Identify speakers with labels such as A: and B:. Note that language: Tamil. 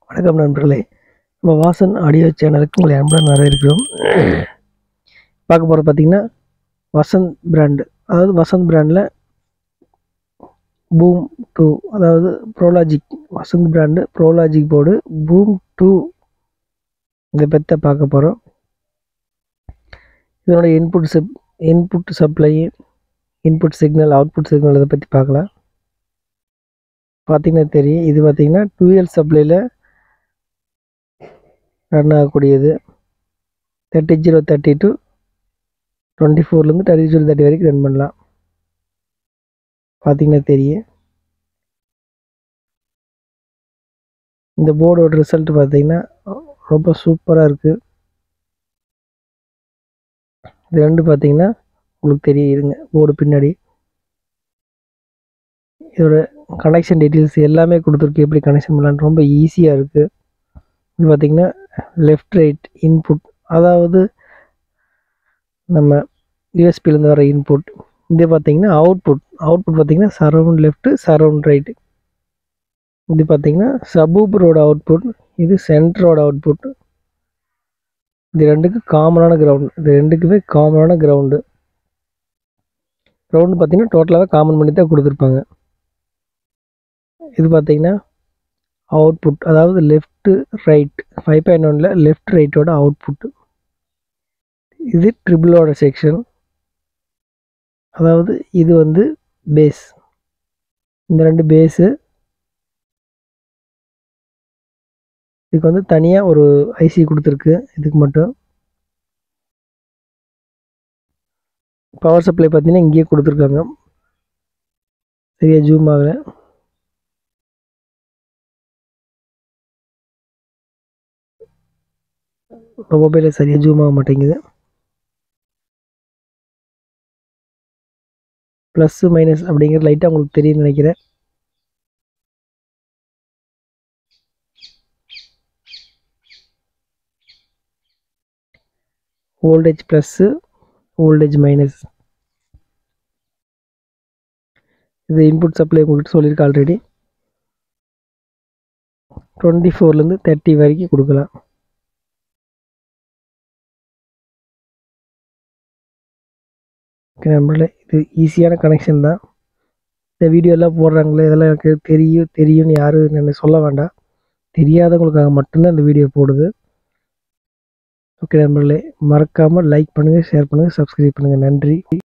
A: வணக்கம் நண்பர்களே நம்ம வாசன் ஆடியோ சேனலுக்கு உங்களை அன்புடன் வரவேற்கிறோம் பார்க்க போகிறது பார்த்தீங்கன்னா வசந்த் பிராண்டு அதாவது வசந்த் பிராண்டில் பூம் டூ அதாவது Prologic Vasanth brand Prologic board boom two இதை பற்றி தான் பார்க்க போகிறோம் இதனோட input sub input supply input signal output signal இதை பற்றி பார்க்கலாம் பார்த்தீங்கன்னா தெரியும் இது பார்த்தீங்கன்னா டூஎல் சப்ளையில் ரன் ஆகக்கூடியது thirty zero thirty two twenty ஃபோர்லேருந்து தேர்ட்டி ஜீரோ தேர்ட்டி வரைக்கும் ரன் பண்ணலாம் பார்த்தீங்கன்னா தெரியும் இந்த போர்டோட ரிசல்ட் பார்த்தீங்கன்னா ரொம்ப சூப்பராக இருக்குது இது ரெண்டு பார்த்தீங்கன்னா உங்களுக்கு தெரியும் இருங்க போர்டு பின்னாடி இதோட கனெக்ஷன் டீட்டெயில்ஸ் எல்லாமே கொடுத்துருக்கு எப்படி கனெக்ஷன் பண்ணலான்னு ரொம்ப ஈஸியாக இருக்குது இது பார்த்திங்கன்னா லெஃப்ட் ரைட் இன்புட் அதாவது நம்ம யூஎஸ்பிலேருந்து வர இன்புட் இது பார்த்திங்கன்னா அவுட்புட் அவுட்புட் பார்த்திங்கன்னா சரவுண்ட் லெஃப்ட்டு சரவுண்ட் ரைட்டு இது பார்த்திங்கன்னா சபூபரோட அவுட்புட் இது சென்டரோட அவுட்புட் இது ரெண்டுக்கு காமனான கிரவுண்டு இது ரெண்டுக்குமே காமனான கிரவுண்டு கிரவுண்டு பார்த்திங்கன்னா டோட்டலாகவே காமன் பண்ணி தான் கொடுத்துருப்பாங்க இது பார்த்தீங்கன்னா அவுட்புட் அதாவது லெஃப்ட்டு ரைட் ஃபைவ் பாயிண்ட் ஒனில் லெஃப்ட் ரைட்டோட அவுட்புட் இது ட்ரிபிளோட செக்ஷன் அதாவது இது வந்து பேஸ் இந்த ரெண்டு பேஸு இதுக்கு வந்து தனியாக ஒரு ஐசி கொடுத்துருக்கு இதுக்கு மட்டும் பவர் சப்ளை பார்த்தீங்கன்னா இங்கேயே கொடுத்துருக்காங்க சரியா ஜூம் ஆகலை இப்போ மொபைலில் சரியாக ஜூம் ஆக மாட்டேங்குது ப்ளஸ்ஸு மைனஸ் அப்படிங்கிற லைட்டாக உங்களுக்கு தெரியும்னு நினைக்கிறேன் வோல்டேஜ் ப்ளஸ்ஸு வோல்டேஜ் மைனஸ் இது இன்புட் சப்ளை உங்கள்கிட்ட சொல்லியிருக்கேன் ஆல்ரெடி டுவெண்ட்டி ஃபோர்லேருந்து தேர்ட்டி வரைக்கும் கொடுக்கலாம் ஓகே நண்பர்களே இது ஈஸியான கனெக்ஷன் தான் இந்த வீடியோலாம் போடுறாங்களே இதெல்லாம் எனக்கு தெரியும் தெரியும்னு யாரும் என்ன சொல்ல வேண்டாம் தெரியாதவங்களுக்காக மட்டும்தான் இந்த வீடியோ போடுது ஓகே நண்பர்களே மறக்காமல் லைக் பண்ணுங்கள் ஷேர் பண்ணுங்கள் சப்ஸ்கிரைப் பண்ணுங்கள் நன்றி